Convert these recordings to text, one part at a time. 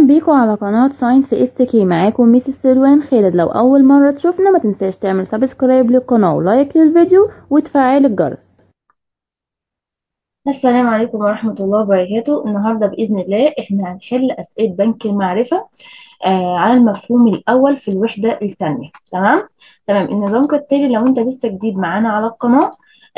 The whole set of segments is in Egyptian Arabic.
بيكم على قناة ساينس اس كي معاكم ميس سلوان خالد لو اول مرة تشوفنا ما تنساش تعمل سبسكرايب للقناة ولايك للفيديو وتفعل الجرس السلام عليكم ورحمة الله وبركاته النهاردة بإذن الله إحنا هنحل أسئلة بنك المعرفة آه على المفهوم الأول في الوحدة الثانية تمام تمام النظام كالتالي لو أنت لسه جديد معانا على القناة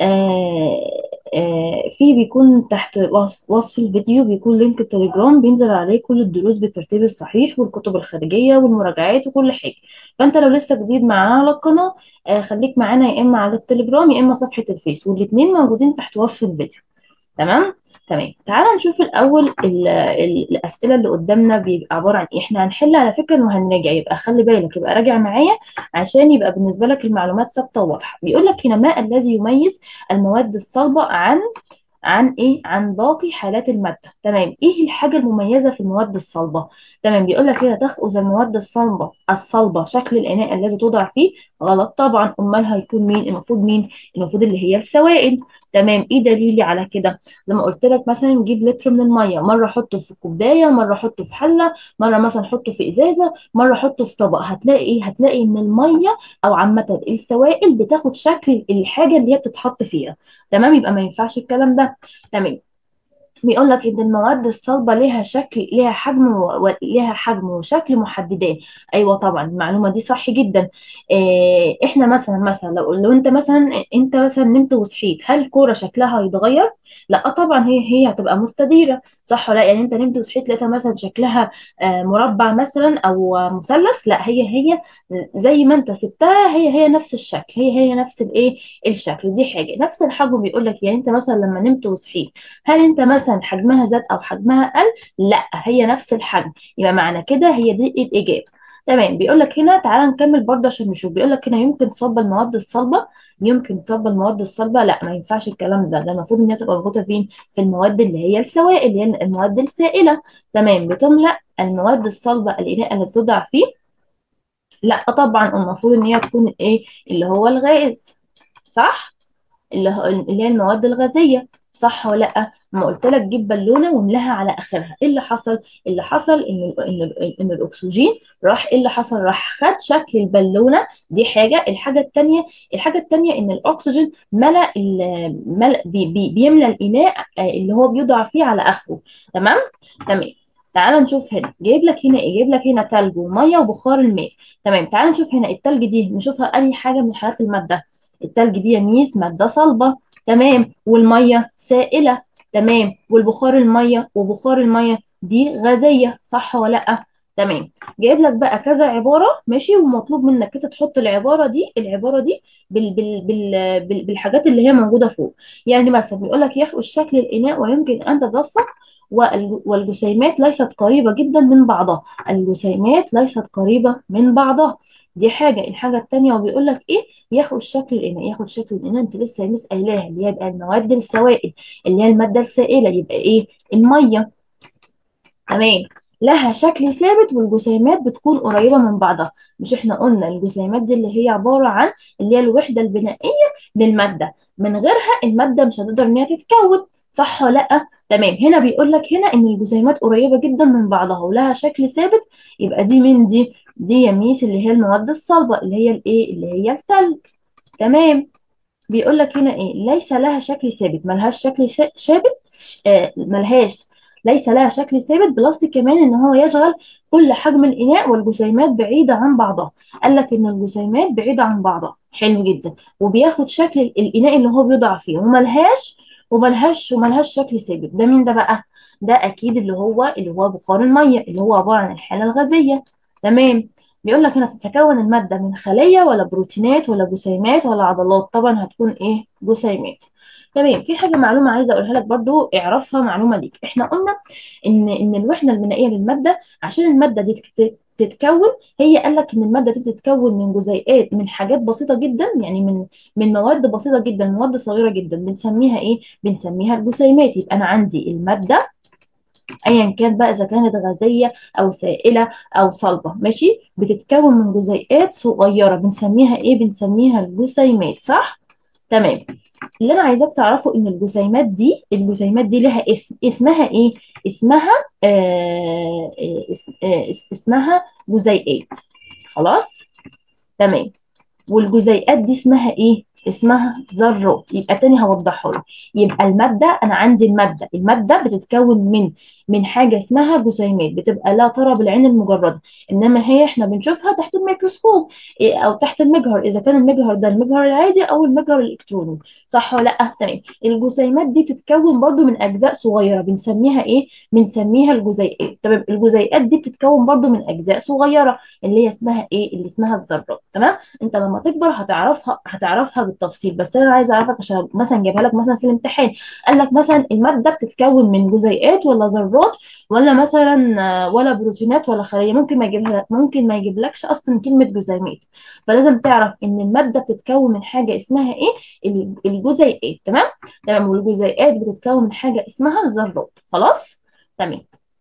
آه آه في بيكون تحت وصف, وصف الفيديو بيكون لينك التليجرام بينزل عليه كل الدروس بالترتيب الصحيح والكتب الخارجية والمراجعات وكل حاجة فأنت لو لسه جديد معانا على القناة آه خليك معانا يا إما على التليجرام يا إما صفحة الفيس والاتنين موجودين تحت وصف الفيديو تمام تمام تعال نشوف الاول ال ال الاسئله اللي قدامنا بيبقى عباره عن ايه احنا هنحل على فكره وهنراجع يبقى خلي بالك يبقى راجع معايا عشان يبقى بالنسبه لك المعلومات ثابته وواضحه بيقول لك هنا ما الذي يميز المواد الصلبه عن عن ايه عن باقي حالات الماده تمام ايه الحاجه المميزه في المواد الصلبه تمام بيقول لك هنا تاخذ المواد الصلبه الصلبه شكل الاناء الذي توضع فيه غلط طبعا امال هيكون مين المفروض مين المفروض اللي هي السوائل تمام ايه دليلي على كده لما قلت لك مثلا جيب لتر من الميه مره حطه في كوبايه مره حطه في حله مره مثلا حطه في ازازه مره حطه في طبق هتلاقي ايه هتلاقي ان الميه او عامه السوائل بتاخد شكل الحاجه اللي هي بتتحط فيها تمام يبقى ما ينفعش الكلام ده تمام بيقول لك ان المواد الصلبه ليها شكل ليها حجم وليها حجم وشكل محددين ايوه طبعا المعلومه دي صح جدا إيه احنا مثلا مثلا لو لو انت مثلا انت مثلا نمت وصحيت هل الكوره شكلها هيتغير لا طبعا هي هي هتبقى مستديره صح ولا يعني انت نمت وصحيت لقيتها مثلا شكلها آه مربع مثلا او مثلث لا هي هي زي ما انت سبتها هي هي نفس الشكل هي هي نفس الايه الشكل دي حاجه نفس الحجم بيقول لك يعني انت مثلا لما نمت وصحيت هل انت مثلا حجمها زاد او حجمها قل لا هي نفس الحجم يبقى معنى كده هي دي الاجابه تمام بيقول لك هنا تعالى نكمل برضه عشان نشوف بيقول لك هنا يمكن صب المواد الصلبه يمكن صب المواد الصلبه لا ما ينفعش الكلام ده ده المفروض ان هي تبقى موجوده فين في المواد اللي هي السوائل اللي هي المواد السائله تمام بتملا المواد الصلبه الاناء اللي تضع فيه لا طبعا المفروض ان هي تكون ايه اللي هو الغاز صح اللي هو اللي هي المواد الغازيه صح ولا لا ما قلت لك جيب بالونه واملاها على اخرها ايه اللي حصل اللي حصل ان ان ان الاكسجين راح ايه اللي حصل راح خد شكل البالونه دي حاجه الحاجه الثانيه الحاجه الثانيه ان الاكسجين ملا ملا بي بي بيملى الاناء اللي هو بيوضع فيه على اخره تمام تمام تعال نشوف هنا جايب لك هنا ايه جايب لك هنا تلج وميه وبخار الماء تمام تعال نشوف هنا التلج دي نشوفها اي حاجه من حالات الماده التلج دي يا ميس ماده صلبه تمام والميه سائله تمام والبخار الميه وبخار الميه دي غازيه صح ولا لا تمام جايب لك بقى كذا عباره ماشي ومطلوب منك كده تحط العباره دي العباره دي بال بال بال بال بالحاجات اللي هي موجوده فوق يعني مثلا بيقول لك يخرج شكل الاناء ويمكن ان تدفق والجسيمات ليست قريبه جدا من بعضها الجسيمات ليست قريبه من بعضها دي حاجة الحاجة التانية وبيقول لك ايه ياخد شكل الاناء ياخد شكل الاناء انت لسه لسه قايلاها اللي هي يبقى المواد السوائل اللي هي المادة السائلة يبقى ايه المية تمام لها شكل ثابت والجسيمات بتكون قريبة من بعضها مش احنا قلنا الجسيمات دي اللي هي عبارة عن اللي هي الوحدة البنائية للمادة من غيرها المادة مش هتقدر ان هي تتكون صح ولا لا تمام هنا بيقول لك هنا ان الجسيمات قريبه جدا من بعضها ولها شكل ثابت يبقى دي من دي دي يا ميس اللي هي المواد الصلبه اللي هي الايه اللي هي التلج تمام بيقول لك هنا ايه ليس لها شكل ثابت ملهاش شكل ثابت آه ملهاش ليس لها شكل ثابت بلس كمان ان هو يشغل كل حجم الاناء والجسيمات بعيده عن بعضها قال لك ان الجسيمات بعيده عن بعضها حلو جدا وبياخد شكل الاناء اللي هو بيوضع فيه وملهاش وملهاش وملهاش شكل ثابت ده مين ده بقى ده اكيد اللي هو اللي هو بخار الميه اللي هو عباره عن الحاله الغازيه تمام بيقول لك هنا تتكون الماده من خليه ولا بروتينات ولا جسيمات ولا عضلات طبعا هتكون ايه جسيمات تمام في حاجه معلومه عايزه اقولها لك برضو اعرفها معلومه ليك احنا قلنا ان ان الوحده البنائيه للماده عشان الماده دي تتكون هي قال لك ان الماده دي تتكون من جزيئات من حاجات بسيطه جدا يعني من من مواد بسيطه جدا مواد صغيره جدا بنسميها ايه بنسميها الجسيمات يبقى انا عندي الماده ايا كان بقى اذا كانت غازيه او سائله او صلبه ماشي بتتكون من جزيئات صغيره بنسميها ايه بنسميها الجسيمات صح تمام اللي انا عايزاك تعرفه ان الجسيمات دي الجسيمات دي لها اسم اسمها ايه اسمها آه اس- آه اس- اسمها جزيئات خلاص تمام والجزيئات دي اسمها ايه اسمها ذرات يبقى تاني هوضحها لك يبقى الماده انا عندي الماده الماده بتتكون من من حاجه اسمها جسيمات بتبقى لا ترى بالعين المجرده انما هي احنا بنشوفها تحت الميكروسكوب إيه، او تحت المجهر اذا كان المجهر ده المجهر العادي او المجهر الالكتروني صح ولا لا تمام الجسيمات دي بتتكون برضو من اجزاء صغيره بنسميها ايه بنسميها الجزيئات تمام الجزيئات دي بتتكون برضو من اجزاء صغيره اللي هي اسمها ايه اللي اسمها الذرات تمام انت لما تكبر هتعرفها هتعرفها بالتفصيل بس انا عايزه اعرفك عشان مثلا جايبها لك مثلا في الامتحان قال لك مثلا الماده بتتكون من جزيئات ولا ذرات ولا مثلا آه، ولا بروتينات ولا خلايا ممكن ما يجيبها ممكن ما يجيبلكش اصلا كلمه جزيئات فلازم تعرف ان الماده بتتكون من حاجه اسمها ايه ال- الجزيئات تمام تمام والجزيئات بتتكون من حاجه اسمها الذرات خلاص تمام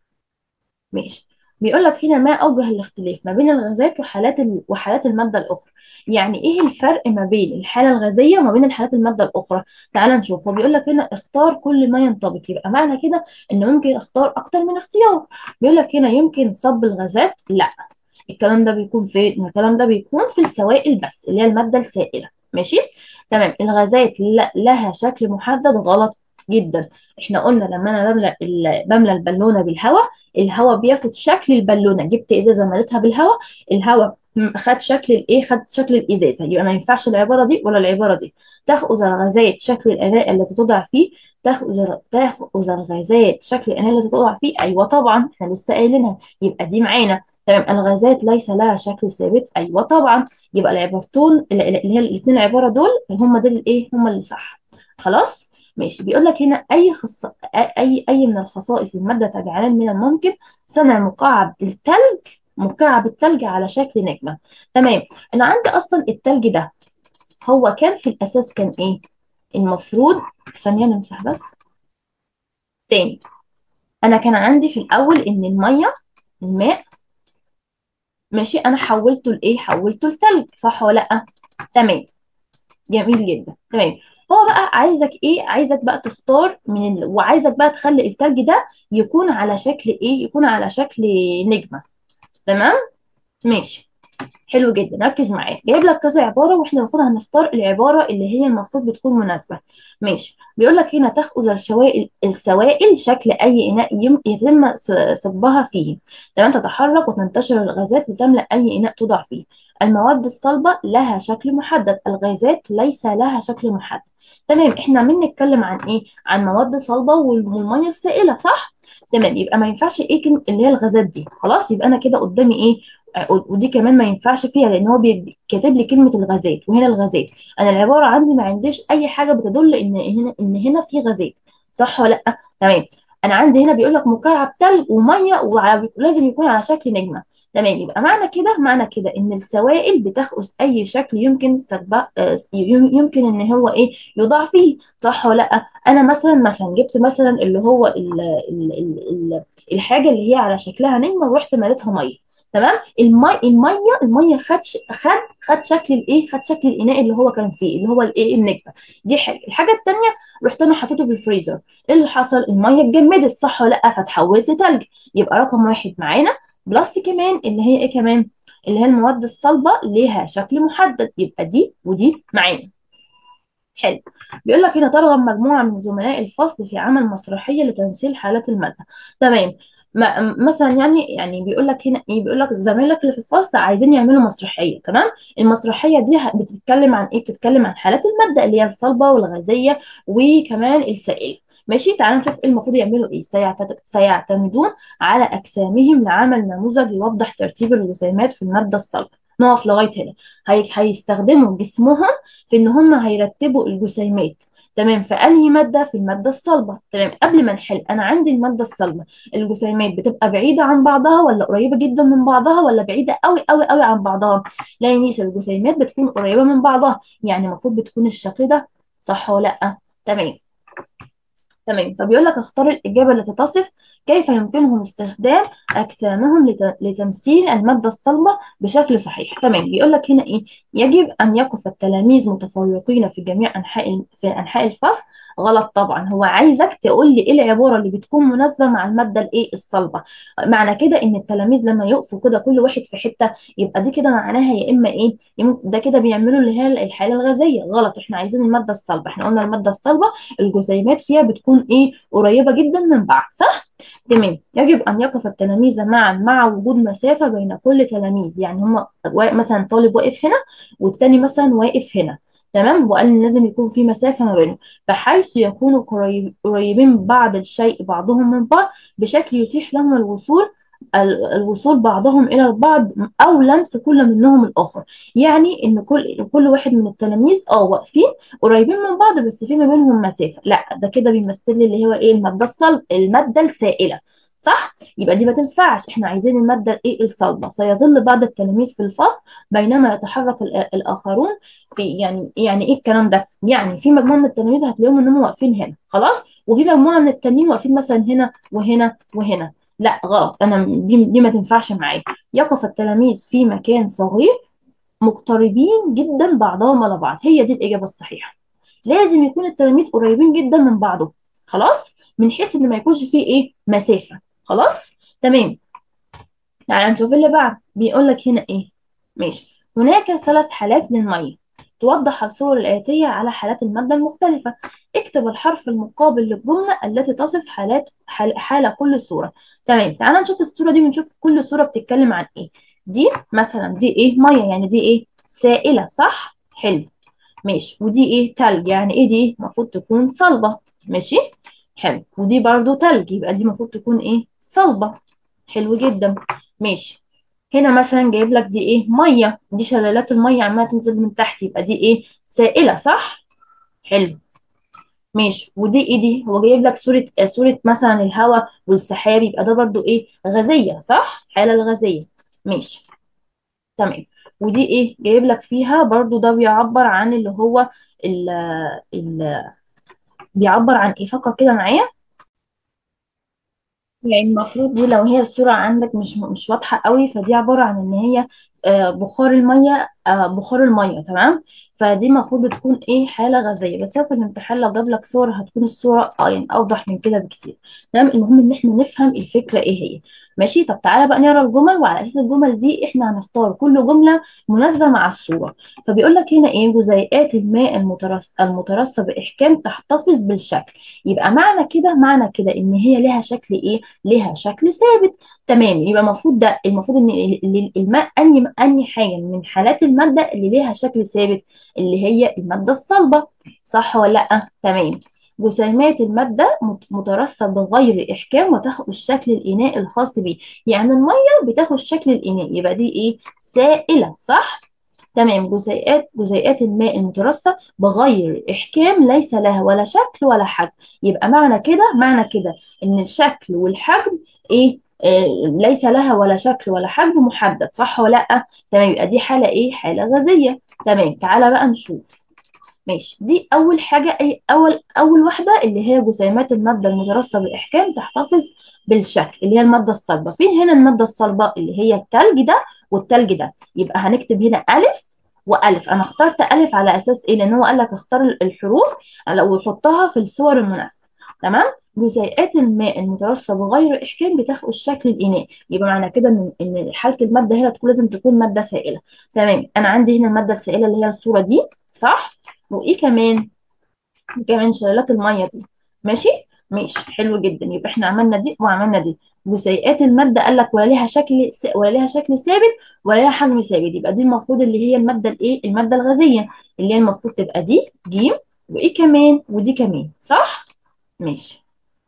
ماشي بيقول لك هنا ما اوجه الاختلاف ما بين الغازات وحالات ال... وحالات الماده الاخرى يعني ايه الفرق ما بين الحاله الغازيه وما بين الحالات الماده الاخرى تعال نشوف هو بيقول لك هنا اختار كل ما ينطبق يبقى معنى كده ان ممكن اختار اكتر من اختيار بيقول لك هنا يمكن صب الغازات لا الكلام ده بيكون فين الكلام ده بيكون في السوائل بس اللي هي الماده السائله ماشي تمام الغازات لا لها شكل محدد غلط جدا احنا قلنا لما انا بملى ال- بملى البالونه بالهواء الهواء بياخد شكل البالونه جبت ازازه مليتها بالهواء الهواء م- خد شكل الايه خد شكل الازازه يبقى ما ينفعش العباره دي ولا العباره دي تاخذ الغازات شكل الاناء الذي تضع فيه تاخذ تاخذ الغازات شكل الاناء الذي تضع فيه ايوه طبعا احنا لسه قايلينها يبقى دي معانا تمام الغازات ليس لها شكل ثابت ايوه طبعا يبقى العبارتين اللي اللي هي الاثنين عباره دول هم دول الايه هم اللي صح خلاص ماشي بيقول لك هنا اي خص... اي اي من الخصائص الماده تجعلان من الممكن صنع مكعب الثلج مكعب الثلج على شكل نجمه تمام انا عندي اصلا الثلج ده هو كان في الاساس كان ايه المفروض ثانيه نمسح بس تاني انا كان عندي في الاول ان الميه الماء ماشي انا حولته لايه حولته لثلج صح ولا لا تمام جميل جدا تمام هو بقى عايزك ايه عايزك بقى تختار من ال... وعايزك بقى تخلي التلج ده يكون على شكل ايه يكون على شكل نجمة تمام ماشي حلو جدا ركز معايا جايب لك كذا عباره واحنا المفروض هنختار العباره اللي هي المفروض بتكون مناسبه ماشي بيقول لك هنا تاخذ الشوائل السوائل شكل اي اناء يم- يتم ص- صبها فيه تمام تتحرك وتنتشر الغازات وتملا اي اناء توضع فيه المواد الصلبه لها شكل محدد الغازات ليس لها شكل محدد تمام احنا عمالين نتكلم عن ايه عن مواد صلبه وال- والميه السائله صح تمام يبقى ما ينفعش ايه كلمة اللي هي الغازات دي خلاص يبقى انا كده قدامي ايه ودي كمان ما ينفعش فيها لان هو بي- كاتب لي كلمه الغازات وهنا الغازات انا العباره عندي ما عنديش اي حاجه بتدل ان هنا ان هنا في غازات صح ولا لا تمام انا عندي هنا بيقول لك مكعب تلج وميه وعلى- ولازم يكون على شكل نجمه تمام يبقى معنى كده معنى كده ان السوائل بتاخذ اي شكل يمكن سبق آه، يم- يمكن ان هو ايه يوضع فيه صح ولا لا انا مثلا مثلا جبت مثلا اللي هو ال ال ال ال الحاجه اللي هي على شكلها نجمه ورحت مليتها ميه تمام المي الميه الميه خد ش- خد خد شكل الايه خد شكل الاناء اللي هو كان فيه اللي هو الايه النجمه دي حاجه الحاجه التانيه رحت انا حطيته في الفريزر ايه اللي حصل الميه اتجمدت صح ولا لا فتحولت لتلج يبقى رقم واحد معانا بلس كمان اللي هي ايه كمان اللي هي المواد الصلبه ليها شكل محدد يبقى دي ودي معانا حلو بيقول لك هنا ترغب مجموعه من زملاء الفصل في عمل مسرحيه لتمثيل حالات الماده تمام ما- مثلا يعني يعني بيقول لك هنا ايه بيقول لك زمايلك اللي في الفصل عايزين يعملوا مسرحيه تمام المسرحيه دي ه- بتتكلم عن ايه بتتكلم عن حالات الماده اللي هي الصلبه والغازيه وكمان السائله ماشي تعالوا نشوف ايه المفروض يعملوا ايه سيعتد- سيعتمدون على اجسامهم لعمل نموذج يوضح ترتيب الجسيمات في الماده الصلبه نقف لغايه هنا هي... هيستخدموا جسمهم في ان هم هيرتبوا الجسيمات تمام في انهي ماده في الماده الصلبه تمام قبل ما نحل انا عندي الماده الصلبه الجسيمات بتبقى بعيده عن بعضها ولا قريبه جدا من بعضها ولا بعيده قوي قوي قوي عن بعضها لا يا نيسا الجسيمات بتكون قريبه من بعضها يعني المفروض بتكون الشكل ده صح ولا لا تمام تمام فبيقول لك اختار الإجابة التي تصف كيف يمكنهم استخدام أجسامهم لت- لتمثيل المادة الصلبة بشكل صحيح تمام بيقول لك هنا إيه يجب أن يقف التلاميذ متفوقين في جميع أنحاء في أنحاء الفصل غلط طبعا هو عايزك تقول لي إيه العبارة اللي بتكون مناسبة مع المادة الإيه الصلبة معنى كده إن التلاميذ لما يقفوا كده كل واحد في حتة يبقى دي كده معناها يا إما إيه يا إما ده كده بيعملوا اللي هي الحالة الغازية غلط إحنا عايزين المادة الصلبة إحنا قلنا المادة الصلبة الجسيمات فيها بتكون ايه قريبة جدا من بعض صح؟ تمام يجب أن يقف التلاميذ معا مع وجود مسافة بين كل تلاميذ يعني هما وا- مثلا طالب واقف هنا والتاني مثلا واقف هنا تمام وقال إن لازم يكون في مسافة ما بينهم بحيث يكونوا قريب- قريبين من بعض الشيء بعضهم من بعض بشكل يتيح لهم الوصول ال- الوصول بعضهم إلى البعض أو لمس كل منهم الآخر يعني إن كل كل واحد من التلاميذ اه واقفين قريبين من بعض بس في ما بينهم مسافة لا ده كده بيمثل لي اللي هو ايه المادة الصلب المادة السائلة صح يبقى دي ما تنفعش احنا عايزين المادة الايه الصلبة سيظل بعض التلاميذ في الفصل بينما يتحرك الآ- الآخرون في يعني يعني ايه الكلام ده يعني في مجموعة من التلاميذ هتلاقيهم انهم واقفين هنا خلاص وفي مجموعة من التانيين واقفين مثلا هنا وهنا وهنا لا غلط انا دي دي ما تنفعش معايا يقف التلاميذ في مكان صغير مقتربين جدا بعضهم على بعض هي دي الإجابة الصحيحة لازم يكون التلاميذ قريبين جدا من بعضهم خلاص من حيث ان ما يكونش فيه ايه مسافة خلاص تمام تعالى نشوف اللي بعد بيقول لك هنا ايه ماشي هناك ثلاث حالات للمية توضح الصور الآتية على حالات المادة المختلفة اكتب الحرف المقابل للجملة التي تصف حالات حال, حالة كل صورة تمام تعالى نشوف الصورة دي ونشوف كل صورة بتتكلم عن ايه دي مثلا دي ايه مية يعني دي ايه سائلة صح حلو ماشي ودي ايه تلج يعني ايه دي المفروض تكون صلبة ماشي حلو ودي برضو تلج يبقى دي المفروض تكون ايه صلبة حلو جدا ماشي هنا مثلا جايب لك دي ايه ميه دي شلالات الميه عماله تنزل من تحت يبقى دي ايه سائله صح حلو ماشي ودي ايه دي هو جايب لك صوره آه صوره مثلا الهواء والسحاب يبقى ده برضو ايه غازيه صح حاله الغازيه ماشي تمام ودي ايه جايب لك فيها برضو ده بيعبر عن اللي هو ال ال بيعبر عن ايه فكر كده معايا يعني المفروض دي لو هي الصورة عندك مش مش واضحة قوي فدي عبارة عن ان هي آه، بخار المية آه، بخار المية تمام فدي المفروض بتكون ايه حالة غازية بس هو في الامتحان لو جاب لك صور هتكون الصورة اه يعني اوضح من كده بكتير تمام المهم ان احنا نفهم الفكرة ايه هي ماشي طب تعالى بقى نقرا الجمل وعلى اساس الجمل دي احنا هنختار كل جملة مناسبة مع الصورة فبيقول لك هنا ايه جزيئات الماء المترص المترسب بإحكام تحتفظ بالشكل يبقى معنى كده معنى كده ان هي لها شكل ايه لها شكل ثابت تمام يبقى المفروض ده المفروض ان ال- ال- الماء انهي انهي حاجه من حالات الماده اللي ليها شكل ثابت اللي هي الماده الصلبه صح ولا لا تمام جسيمات الماده مت- مترسب بغير احكام وتاخد الشكل الاناء الخاص بيه يعني الميه بتاخد شكل الاناء يبقى دي ايه سائله صح تمام جزيئات جزيئات الماء المترسب بغير إحكام ليس لها ولا شكل ولا حجم يبقى معنى كده معنى كده إن الشكل والحجم إيه آه ليس لها ولا شكل ولا حجم محدد صح ولا لأ تمام يبقى دي حالة إيه حالة غازية تمام تعالى بقى نشوف ماشي دي أول حاجة أي أول أول واحدة اللي هي جسيمات المادة المترسبة بإحكام تحتفظ بالشكل اللي هي المادة الصلبة فين هنا المادة الصلبة اللي هي التلج ده والتلج ده يبقى هنكتب هنا ألف وألف أنا اخترت ألف على أساس إيه لأن هو قال لك اختار الحروف وحطها في الصور المناسبة تمام جزيئات الماء المترسب بغير إحكام بتاخد الشكل الإناء يبقى معنى كده إن إن حالة المادة هنا تكون لازم تكون مادة سائلة تمام أنا عندي هنا المادة السائلة اللي هي الصورة دي صح وإيه كمان كمان شلالات المية دي ماشي ماشي حلو جدا يبقى احنا عملنا دي وعملنا دي جزيئات المادة قال لك ولا ليها شكل س... ولا ليها شكل ثابت ولا ليها حجم ثابت يبقى دي المفروض اللي هي المادة الايه المادة الغازية اللي هي المفروض تبقى دي ج وايه كمان ودي كمان صح ماشي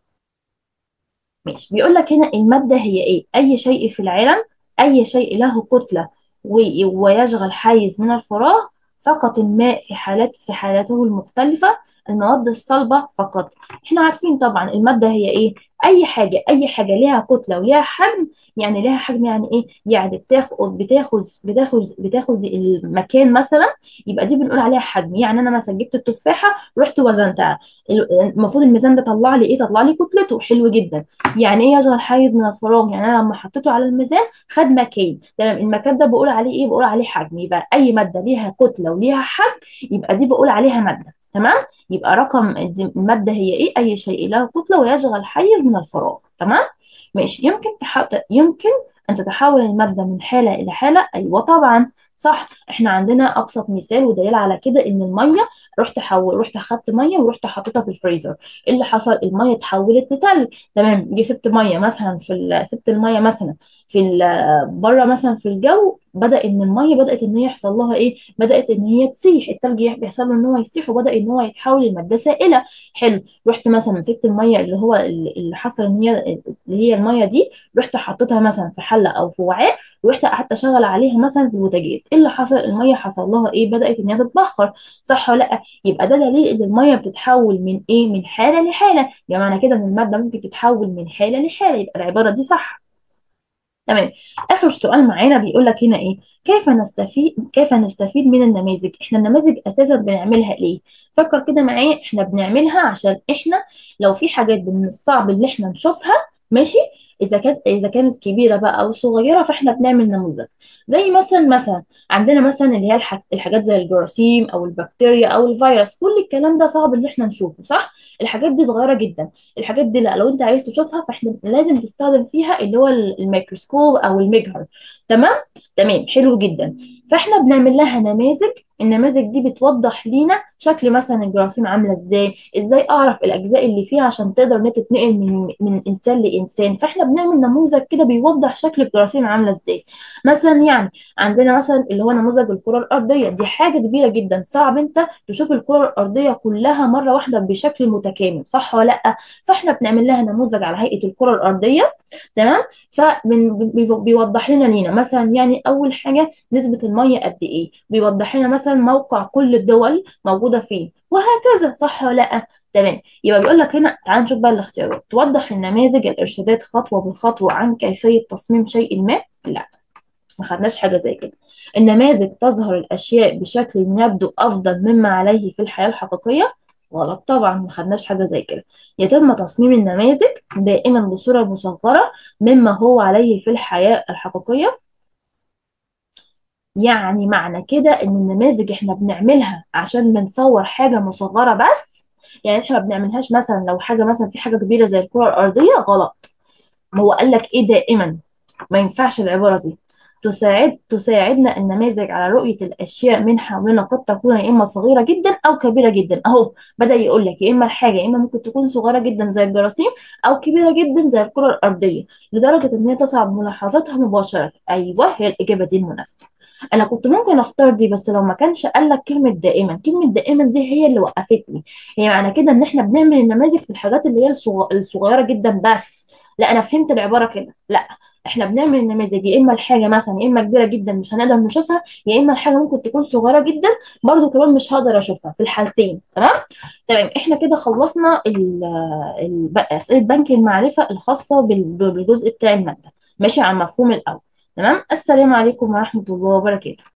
ماشي بيقول لك هنا المادة هي ايه اي شيء في العالم اي شيء له كتلة و... ويشغل حيز من الفراغ فقط الماء في حالات في حالاته المختلفة المواد الصلبة فقط احنا عارفين طبعا المادة هي ايه اي حاجة اي حاجة ليها كتلة وليها حجم يعني ليها حجم يعني ايه يعني بتاخد بتاخد بتاخد بتاخد المكان مثلا يبقى دي بنقول عليها حجم يعني انا مثلا جبت التفاحة رحت وزنتها المفروض الميزان ده طلع لي ايه طلع لي كتلته حلو جدا يعني ايه يشغل حيز من الفراغ يعني انا لما حطيته على الميزان خد مكان تمام المكان ده بقول عليه ايه بقول عليه حجم يبقى اي ماده ليها كتله وليها حجم يبقى دي بقول عليها ماده تمام يبقى رقم دي الماده هي ايه اي شيء له كتله ويشغل حيز من الفراغ تمام ماشي يمكن تحط يمكن ان تتحول الماده من حاله الى حاله ايوه طبعا صح احنا عندنا ابسط مثال ودليل على كده ان الميه رحت حول رحت اخدت ميه ورحت حطيتها في الفريزر ايه اللي حصل الميه اتحولت لتلج تمام جه سبت ميه مثلا في ال- سبت الميه مثلا في ال- بره مثلا في الجو بدا ان الميه بدات ان هي يحصل لها ايه بدات ان هي تسيح التلج يح- بيحصل له ان هو يسيح وبدا ان هو يتحول لماده سائله حلو رحت مثلا مسكت الميه اللي هو اللي اللي حصل ان هي اللي هي الميه دي رحت حطيتها مثلا في حله او في وعاء ورحت قعدت اشغل عليها مثلا في البوتاجاز ايه اللي حصل الميه حصل لها ايه بدات ان هي تتبخر صح ولا لا يبقى ده دليل ان الميه بتتحول من ايه من حاله لحاله يعني معنى كده ان الماده ممكن تتحول من حاله لحاله يبقى العباره دي صح تمام اخر سؤال معانا بيقول لك هنا ايه كيف نستفيد كيف نستفيد من النماذج احنا النماذج اساسا بنعملها ليه فكر كده معايا احنا بنعملها عشان احنا لو في حاجات من الصعب اللي احنا نشوفها ماشي اذا كانت اذا كانت كبيره بقى او صغيره فاحنا بنعمل نموذج زي مثلا مثلا عندنا مثلا اللي هي الح- الحاجات زي الجراثيم او البكتيريا او الفيروس كل الكلام ده صعب اللي احنا نشوفه صح الحاجات دي صغيره جدا الحاجات دي لا لو انت عايز تشوفها فاحنا لازم تستخدم فيها اللي هو ال- الميكروسكوب او المجهر تمام تمام حلو جدا فاحنا بنعمل لها نماذج النماذج دي بتوضح لينا شكل مثلا الجراثيم عامله ازاي ازاي اعرف الاجزاء اللي فيها عشان تقدر انها تتنقل من من انسان لانسان فاحنا بنعمل نموذج كده بيوضح شكل الجراثيم عامله ازاي مثلا يعني عندنا مثلا اللي هو نموذج الكره الارضيه دي حاجه كبيره جدا صعب انت تشوف الكره الارضيه كلها مره واحده بشكل متكامل صح ولا لا فاحنا بنعمل لها نموذج على هيئه الكره الارضيه تمام فبيوضح لنا لينا مثلا يعني اول حاجه نسبه الميه قد ايه بيوضح لنا مثلا موقع كل الدول موجوده فين وهكذا صح ولا لا تمام يبقى بيقول لك هنا تعال نشوف بقى الاختيارات توضح النماذج الارشادات خطوه بخطوه عن كيفيه تصميم شيء ما لا ما خدناش حاجه زي كده النماذج تظهر الاشياء بشكل يبدو افضل مما عليه في الحياه الحقيقيه غلط طبعا ما خدناش حاجه زي كده يتم تصميم النماذج دائما بصوره مصغره مما هو عليه في الحياه الحقيقيه يعني معنى كده ان النماذج احنا بنعملها عشان بنصور حاجه مصغره بس يعني احنا ما بنعملهاش مثلا لو حاجه مثلا في حاجه كبيره زي الكره الارضيه غلط ما هو قال لك ايه دائما ما ينفعش العبارة دي تساعد تساعدنا النماذج على رؤية الأشياء من حولنا قد تكون يا إما صغيرة جدا أو كبيرة جدا أهو بدأ يقول لك يا إما الحاجة يا إما ممكن تكون صغيرة جدا زي الجراثيم أو كبيرة جدا زي الكرة الأرضية لدرجة إن هي تصعب ملاحظتها مباشرة أيوه هي الإجابة دي المناسبة أنا كنت ممكن أختار دي بس لو ما كانش قال لك كلمة دائما كلمة دائما دي هي اللي وقفتني هي معنى كده إن إحنا بنعمل النماذج في الحاجات اللي هي الصغ- الصغيرة جدا بس لا أنا فهمت العبارة كده لا احنا بنعمل النماذج يا اما الحاجه مثلا يا اما كبيره جدا مش هنقدر نشوفها يا اما الحاجه ممكن تكون صغيره جدا برضو كمان مش هقدر اشوفها في الحالتين تمام تمام احنا كده خلصنا ال ال اسئله بنك المعرفه الخاصه بال- بالجزء بتاع الماده ماشي على المفهوم الاول تمام السلام عليكم ورحمه الله وبركاته